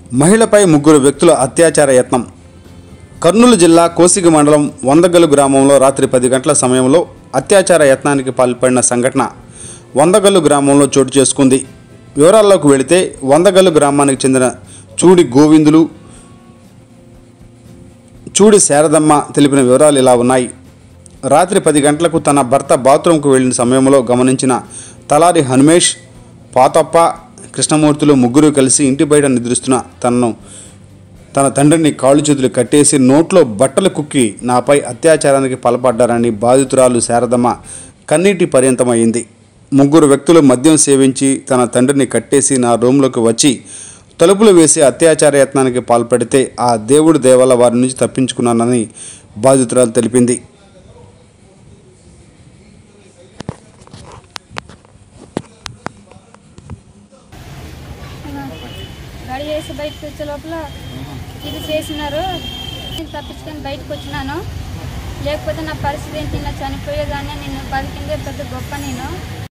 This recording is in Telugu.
మహిళపై ముగ్గురు వ్యక్తుల అత్యాచార యత్నం కర్నూలు జిల్లా కోసిగ మండలం వందగలు గ్రామంలో రాత్రి పది గంటల సమయంలో అత్యాచార యత్నానికి పాల్పడిన సంఘటన వందగల్లు గ్రామంలో చోటు చేసుకుంది వివరాల్లోకి వెళితే వందగల్లు గ్రామానికి చెందిన చూడి గోవిందులు చూడి శారదమ్మ తెలిపిన వివరాలు ఇలా ఉన్నాయి రాత్రి పది గంటలకు తన భర్త బాత్రూంకు వెళ్ళిన సమయంలో గమనించిన తలారి హనుమేష్ పాతప్ప కృష్ణమూర్తులు ముగ్గురు కలిసి ఇంటి బయట నిద్రిస్తున్న తనను తన తండ్రిని కాళ్ళు చేతులు కట్టేసి నోట్లో బట్టలు కుక్కి నాపై అత్యాచారానికి పాల్పడ్డారని బాధితురాలు శారదమ్మ కన్నీటి పర్యంతమైంది ముగ్గురు వ్యక్తులు మద్యం సేవించి తన తండ్రిని కట్టేసి నా రూమ్లోకి వచ్చి తలుపులు వేసి అత్యాచార యత్నానికి పాల్పడితే ఆ దేవుడు దేవాల వారి నుంచి తప్పించుకున్నానని బాధితురాలు తెలిపింది రెడీ చేసి బయటకు వచ్చే లోపల ఇది చేసినారు నేను తప్పించుకొని బయటకు వచ్చినాను లేకపోతే నా పరిస్థితి ఏంటి ఇలా చనిపోయేదాన్ని నేను బతికిందే పెద్ద గొప్ప నేను